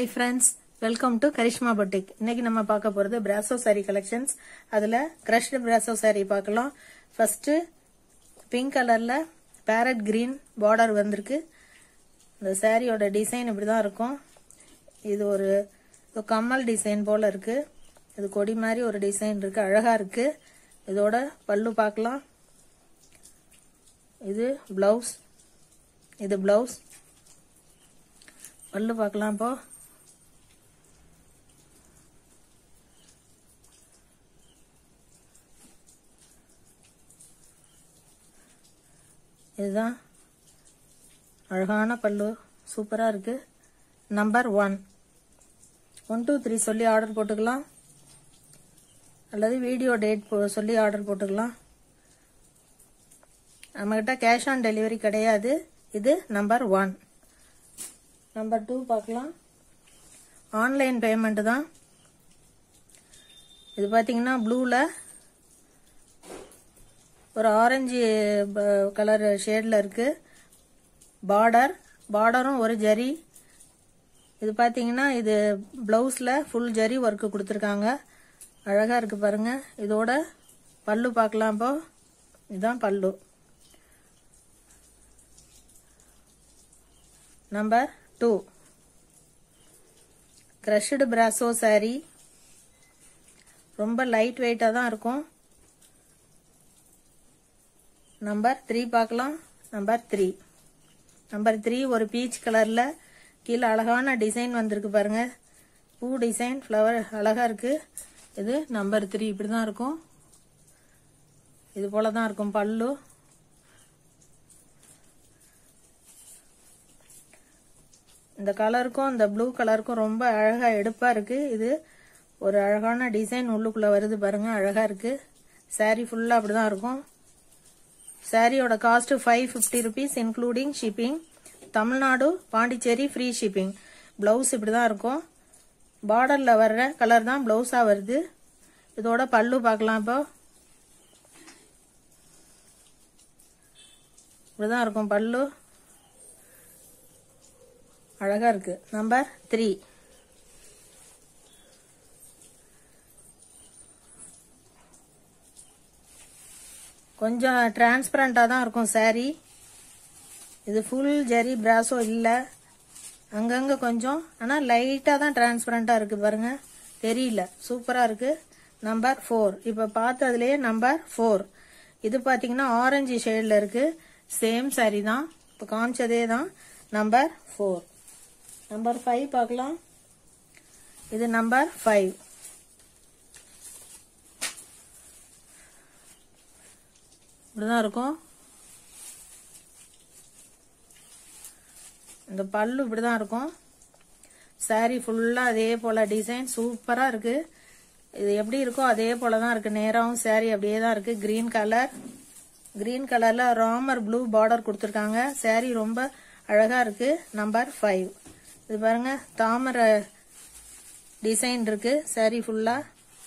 friends welcome to Karishma boutique இன்னைக்கு நம்ம பார்க்க போறது பிராசோ saree கலெக்ஷன்ஸ் அதுல கிரஷ்டு பிராசோ saree பார்க்கலாம் ஃபர்ஸ்ட் பிங்க் கலர்ல பேரட் கிரீன் பார்டர் வந்திருக்கு இந்த சாரியோட டிசைன் இப்படிதான் இருக்கும் இது ஒரு இது கம்மல் டிசைன் போல இருக்கு இது கொடி மாதிரி ஒரு டிசைன் இருக்கு அழகா இருக்கு இதோட பல்லு பார்க்கலாம் இது பிளவுஸ் இது பிளவுஸ் பல்லு பார்க்கலாம் இப்போ இதுதான் அழகான பல்லு சூப்பராக இருக்கு number one one two three சொல்லி ஆர்டர் போட்டுக்கலாம் அல்லது வீடியோ டேட் சொல்லி ஆர்டர் போட்டுக்கலாம் நம்மகிட்ட கேஷ் ஆன் டெலிவரி கிடையாது இது நம்பர் ஒன் நம்பர் டூ பார்க்கலாம் ஆன்லைன் பேமெண்ட் தான் இது பார்த்தீங்கன்னா ப்ளூவில் ஒரு ஆரஞ்சு கலர் ஷேடில் இருக்கு பார்டர் பார்டரும் ஒரு ஜரி இது பார்த்தீங்கன்னா இது ப்ளவுஸில் ஃபுல் ஜரி ஒர்க்கு கொடுத்துருக்காங்க அழகாக இருக்கு பாருங்க இதோட பல்லு பார்க்கலாம் இப்போ இதுதான் பல்லு number two crushed brasso saree ரொம்ப லைட் வெயிட்டாக தான் இருக்கும் நம்பர் த்ரீ பார்க்கலாம் நம்பர் த்ரீ நம்பர் த்ரீ ஒரு பீச் கலரில் கீழே அழகான டிசைன் வந்திருக்கு பாருங்க பூ டிசைன் ஃப்ளவர் அழகாக இருக்கு இது நம்பர் த்ரீ இப்படி தான் இருக்கும் இது போல தான் இருக்கும் பல்லு இந்த கலருக்கும் இந்த ப்ளூ கலருக்கும் ரொம்ப அழகா எடுப்பா இருக்கு இது ஒரு அழகான டிசைன் உள்ளுக்குள்ள வருது பாருங்க அழகா இருக்கு சாரி ஃபுல்லா அப்படிதான் இருக்கும் சாரியோட cost five fifty rupees including shipping Tamil Nadu Pondicherry free shipping blouse இப்படிதான் இருக்கும் பார்டர்ல வர்ற கலர் தான் பிளவுஸா வருது இதோட பல்லு பார்க்கலாம் இப்போ இப்படிதான் இருக்கும் பல்லு அழகா இருக்கு நம்பர் த்ரீ கொஞ்சம் டிரான்ஸ்பரண்டாக தான் இருக்கும் saree இது ஃபுல் ஜரி பிராஸோ இல்லை அங்கங்கே கொஞ்சம் ஆனால் லைட்டாக தான் டிரான்ஸ்பரண்டாக இருக்குது பாருங்க தெரியல சூப்பராக இருக்கு நம்பர் ஃபோர் இப்போ பார்த்ததுலேயே நம்பர் ஃபோர் இது பார்த்தீங்கன்னா ஆரஞ்சு ஷேடில் இருக்கு சேம் saree தான் இப்போ காமிச்சதே தான் நம்பர் ஃபோர் நம்பர் ஃபைவ் பார்க்கலாம் இது நம்பர் ஃபைவ் இப்படிதான் இருக்கும் இந்த பல்லு இப்படிதான் இருக்கும் saree ஃபுல்லா அதே போல டிசைன் சூப்பரா இருக்கு இது எப்படி இருக்கோ அதே போல தான் இருக்கு நேராவும் saree அப்படியே தான் இருக்கு கிரீன் கலர் கிரீன் கலர்ல ராமர் ப்ளூ பார்டர் கொடுத்துருக்காங்க saree ரொம்ப அழகா இருக்கு நம்பர் ஃபைவ் இது பாருங்க தாமரை டிசைன் இருக்கு saree ஃபுல்லா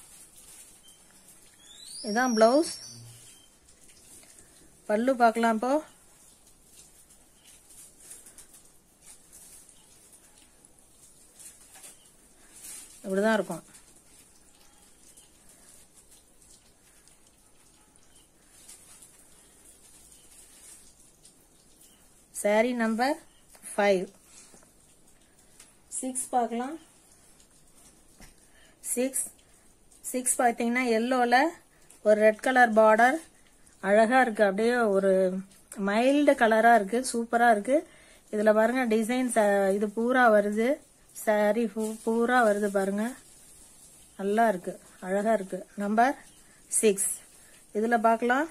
இதுதான் பிளவுஸ் பல்லு பார்க்கலாம் இப்போ இப்படிதான் இருக்கும் சாரி நம்பர் ஃபைவ் சிக்ஸ் பார்க்கலாம் சிக்ஸ் சிக்ஸ் பார்த்தீங்கன்னா எல்லோவில் ஒரு ரெட் கலர் பார்டர் அழகா இருக்கு அப்படியே ஒரு மைல்டு கலரா இருக்கு சூப்பரா இருக்கு இதுல பாருங்க டிசைன் இது பூரா வருது சாரி பூரா வருது பாருங்க நல்லா இருக்கு அழகா இருக்கு நம்பர் சிக்ஸ் இதுல பார்க்கலாம்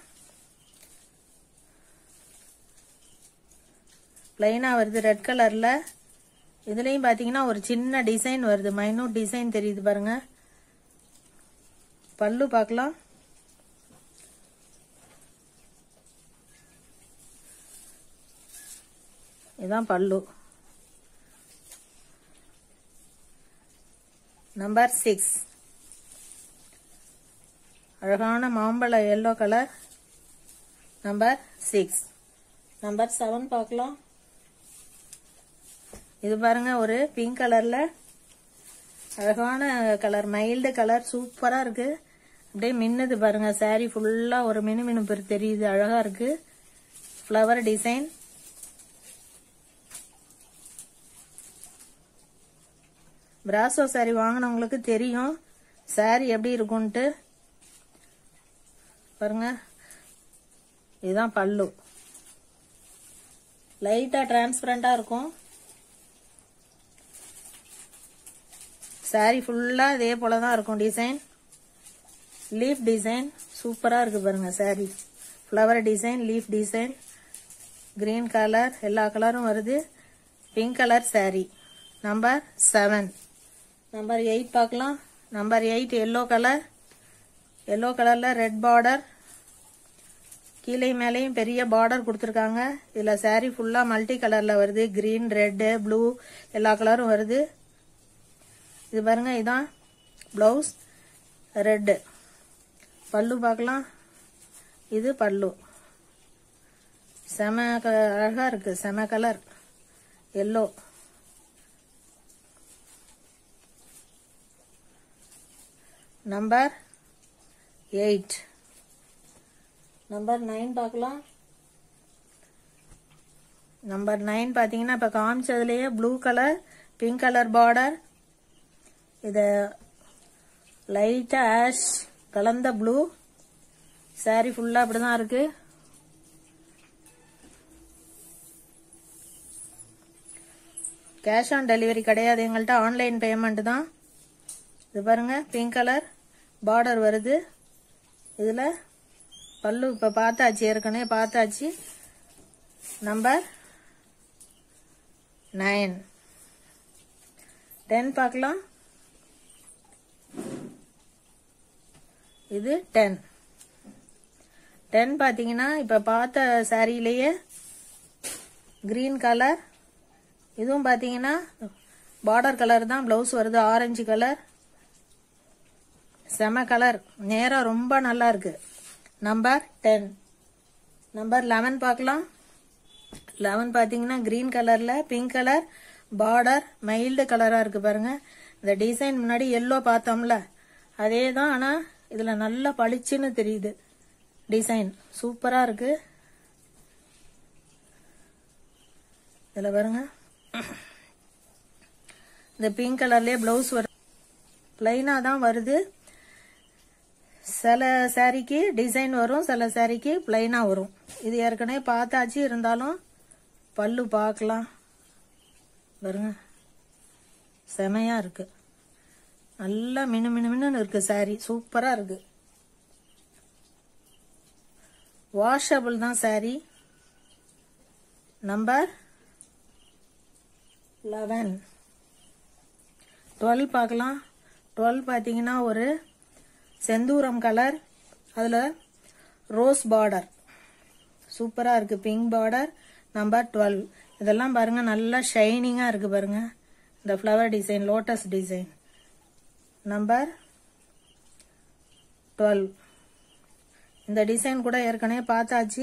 பிளைனா வருது ரெட் கலர்ல இதுலயும் பாத்தீங்கன்னா ஒரு சின்ன டிசைன் வருது மைனூட் டிசைன் தெரியுது பாருங்க பல்லு பார்க்கலாம் இதுதான் பல்லு நம்பர் சிக்ஸ் அழகான மாம்பழ yellow colour number six number seven பார்க்கலாம் இது பாருங்க ஒரு பிங்க் கலர்ல அழகான கலர் மைல்டு கலர் சூப்பரா இருக்கு அப்படியே மின்னுது பாருங்க saree ஃபுல்லா ஒரு மினு மினுப்பு தெரியுது அழகா இருக்கு ஃப்ளவர் டிசைன் பிராசோ saree வாங்கினவங்களுக்கு தெரியும் saree எப்படி இருக்கும்ட்டு பாருங்க இதுதான் பல்லு லைட்டா டிரான்ஸ்பரண்டா இருக்கும் saree ஃபுல்லா இதே போல தான் இருக்கும் டிசைன் லீஃப் டிசைன் சூப்பரா இருக்கு பாருங்க saree flower design leaf design green colour எல்லா கலரும் வருது pink colour saree number seven number eight பார்க்கலாம் number eight yellow colour yellow கலர்ல ரெட் பார்டர் கீழே மேலேயும் பெரிய பார்டர் கொடுத்துருக்காங்க இதில் saree ஃபுல்லாக மல்டி கலரில் வருது க்ரீன் ரெட்டு ப்ளூ எல்லா கலரும் வருது இது பாருங்க இதான் ப்ளவுஸ் ரெட்டு பல்லு பார்க்கலாம் இது பல்லு செம க அழகா இருக்கு செம colour yellow number eight number nine பார்க்கலாம் நம்பர் நைன் பார்த்தீங்கன்னா இப்போ காமிச்சதுலேயே blue colour pink colour border இது லைட்டாக ஆஷ் கலந்த ப்ளூ saree ஃபுல்லாக அப்படி தான் இருக்கு கேஷ் ஆன் டெலிவரி கிடையாது எங்கள்கிட்ட ஆன்லைன் பேமெண்ட் தான் இது பாருங்க பிங்க் கலர் பார்டர் வருது இதில் பல்லு இப்போ பார்த்தாச்சு ஏற்கனவே பார்த்தாச்சு நம்பர் நைன் டென் பார்க்கலாம் இது டென் டென் பார்த்தீங்கன்னா இப்போ பார்த்த சாரியிலேயே கிரீன் கலர் இதுவும் பார்த்தீங்கன்னா பார்டர் கலர் தான் ப்ளவுஸ் வருது ஆரஞ்சு கலர் செம கலர் நேரம் ரொம்ப நல்லா இருக்கு நம்பர் டென் நம்பர் லெவன் பார்க்கலாம் லெவன் பார்த்தீங்கன்னா கிரீன் கலர்ல பிங்க் கலர் பார்டர் மைல்டு கலரா இருக்கு பாருங்க இந்த டிசைன் முன்னாடி எல்லோ பார்த்தோம்ல அதே தான் ஆனா இதுல நல்லா பளிச்சுன்னு தெரியுது டிசைன் சூப்பரா இருக்கு இதுல பாருங்க இந்த பிங்க் கலர்லயே பிளவுஸ் வரும் பிளைனா தான் வருது சில சாரிக்கு டிசைன் வரும் சில சாரிக்கு பிளைனா வரும் இது ஏற்கனவே பார்த்தாச்சு இருந்தாலும் பல்லு பார்க்கலாம் பாருங்க செமையா இருக்கு நல்லா மினு மினு மினுன்னு இருக்கு சாரி சூப்பரா இருக்கு வாஷபிள் தான் சாரி நம்பர் லெவன் டுவெல் பார்க்கலாம் டுவெல் பார்த்தீங்கன்னா ஒரு செந்தூரம் கலர் அதில் ரோஸ் பார்டர் சூப்பராக இருக்குது பிங்க் பார்டர் நம்பர் டுவெல் இதெல்லாம் பாருங்க நல்லா ஷைனிங்காக இருக்குது பாருங்க இந்த flower design lotus design number twelve இந்த டிசைன் கூட ஏற்கனவே பார்த்தாச்சு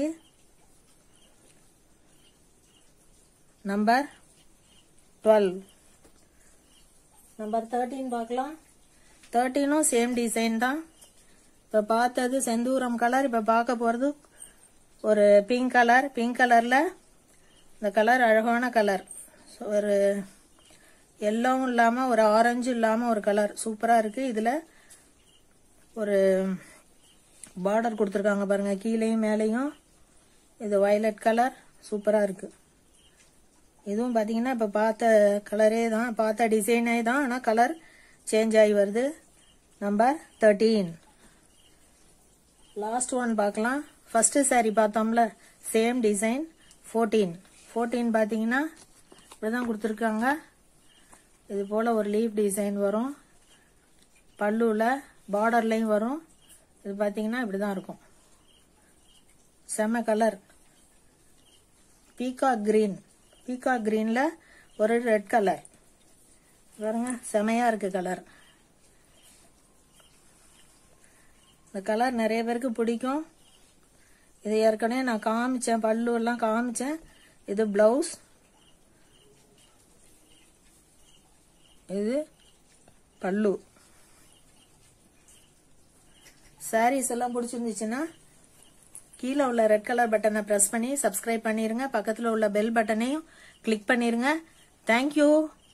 நம்பர் டுவெல் நம்பர் தேர்ட்டீன் பார்க்கலாம் தேர்ட்டீனும் சேம் டிசைன் தான் இப்போ பார்த்தது செந்தூரம் கலர் இப்போ பார்க்க போகிறது ஒரு பிங்க் கலர் பிங்க் கலரில் இந்த கலர் அழகான கலர் ஒரு எல்லோவும் இல்லாமல் ஒரு ஆரஞ்சும் இல்லாமல் ஒரு கலர் சூப்பராக இருக்குது இதில் ஒரு பார்டர் கொடுத்துருக்காங்க பாருங்க கீழேயும் மேலேயும் இது வயலட் கலர் சூப்பராக இருக்குது இதுவும் பார்த்தீங்கன்னா இப்போ பார்த்த கலரே தான் பார்த்த டிசைனே தான் ஆனால் கலர் சேஞ்ச் ஆகி வருது நம்பர் தேர்ட்டீன் லாஸ்ட் ஒன் பார்க்கலாம் ஃபர்ஸ்ட் saree பார்த்தோம்ல சேம் டிசைன் ஃபோர்டீன் ஃபோர்டீன் பார்த்தீங்கன்னா இப்படி தான் கொடுத்துருக்காங்க இது போல் ஒரு லீஃப் டிசைன் வரும் பல்லுவில் பார்டர்லையும் வரும் இது பார்த்தீங்கன்னா இப்படி தான் இருக்கும் செம்ம கலர் பீகாக் கிரீன் பீகாக் கிரீன்ல ஒரு ரெட் கலர் பாருங்க செமையா இருக்கு கலர் இந்த கலர் நிறைய பேருக்கு பிடிக்கும் இது ஏற்கனவே நான் காமிச்சேன் பல்லு எல்லாம் காமிச்சேன் இது பிளவுஸ் இது பல்லு சாரீஸ் எல்லாம் பிடிச்சிருந்துச்சுன்னா கீழே உள்ள ரெட் கலர் பட்டனை ப்ரெஸ் பண்ணி சப்ஸ்கிரைப் பண்ணிருங்க பக்கத்தில் உள்ள பெல் பட்டனையும் கிளிக் பண்ணிருங்க தேங்க்யூ